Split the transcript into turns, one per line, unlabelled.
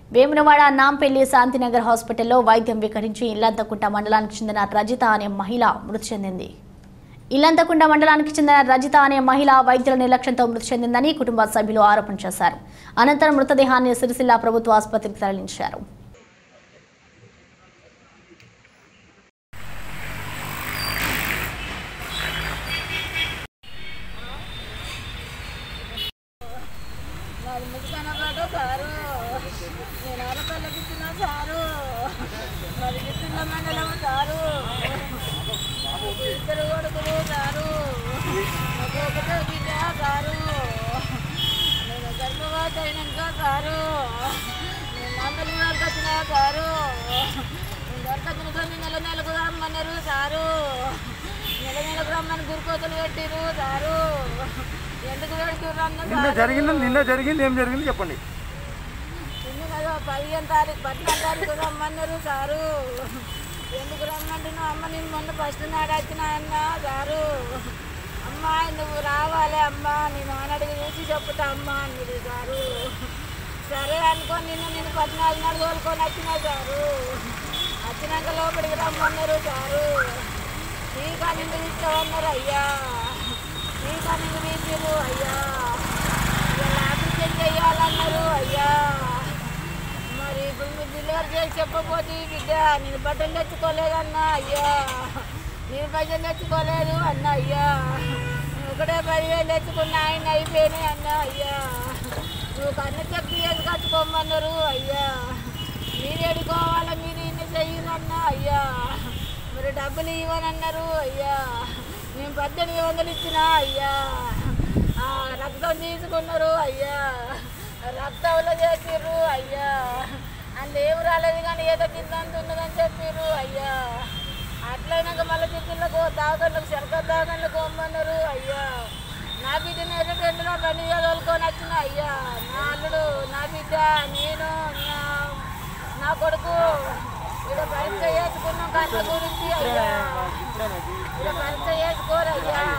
వేమునవాడ నాంపల్లి శాంతినగర్ హాస్పిటల్లో వైద్యం వికరించి ఇల్లంతకుంట మండలానికి చెందిన రజిత అనే మహిళ మృతి చెందింది ఇల్లంతకుంట మండలానికి చెందిన రజిత అనే మహిళ వైద్యుల నిర్లక్ష్యంతో మృతి చెందిందని కుటుంబ సభ్యులు ఆరోపణ చేశారు అనంతరం మృతదేహాన్ని సిరిసిల్ల ప్రభుత్వ ఆసుపత్రికి తరలించారు
నాది ముసుకనబాటు సారు నేను ఆడపిల్లకి ఇచ్చిన సారు మరి ఇచ్చిన మండలం సారు ఇద్దరు కొడుకులు సారు నాకు ఒకటే బిడ్డ సారు నేను గర్భవతి అయినాక సారు నేను మందలి వాళ్ళకి వచ్చిన సారు నేను దొరకచ్చిన కొన్ని నెల నెలకు రమ్మన్నారు సారు నెల నెలకు రమ్మని గురుకోతలు పెట్టిరు సారు ఎందుకు పెడుతుర్రు అన్న
నిన్న
సారు.
జరిగింది నిన్న జరిగింది ఏం జరిగింది చెప్పండి
నిన్న కదా పదిహేను తారీఖు పద్నాలుగు తారీఖు రమ్మన్నారు సారు ఎందుకు రమ్మంటున్నావు అమ్మ నేను మొన్న ఫస్ట్ నాడు వచ్చిన అన్న సారు అమ్మ నువ్వు రావాలి అమ్మ నేను ఆనడికి చూసి చెప్పుతా అమ్మ అన్నది సారు సరే అనుకొని నిన్న నేను పద్నాలుగు నాడు తోలుకొని వచ్చిన సారు వచ్చినాక లోపలికి రమ్మన్నారు సారు టీకా నిండు తీసుకోమన్నారు అయ్యా టీకా నిండు తీసిరు అయ్యా ఇలా ఆపరేషన్ చేయాలన్నారు అయ్యా మరి ఇప్పుడు మీరు డెలివరీ చేసి చెప్పబోతే బిడ్డ నేను బట్టలు తెచ్చుకోలేదన్నా అయ్యా నేను పైసలు తెచ్చుకోలేదు అన్న అయ్యా నేను ఒకటే పదివేలు తెచ్చుకున్న ఆయన అయిపోయినాయి అన్న అయ్యా నువ్వు కన్ను చెప్పి ఏది కట్టుకోమన్నారు అయ్యా మీరు ఎడుకోవాలా మీరు ఇన్ని చెయ్యరన్న అయ్యా మరి డబ్బులు ఇవ్వనన్నారు అయ్యా నేను పద్దెనిమిది వందలు ఇచ్చినా అయ్యా ఆ, రక్తం తీసుకున్నారు అయ్యా రక్తంలో చేసిర్రు అయ్యా అందులో ఏమి రాలేదు కానీ ఏదో కింద అంత ఉన్నదని చెప్పిర్రు అయ్యా అట్లయినాక మళ్ళీ చిత్తులకు దాగళ్ళకు సరకర దాగళ్ళకు కొమ్మన్నారు అయ్యా నా బిడ్డను ఎర్రటెండులో బండి మీద తోలుకొని వచ్చిన అయ్యా నా అల్లుడు నా బిడ్డ నేను నా నా కొడుకు ఇక్కడ పరీక్ష చేసుకున్నాం కళ్ళ గురించి అయ్యా ఇక్కడ పరీక్ష చేసుకోరు అయ్యా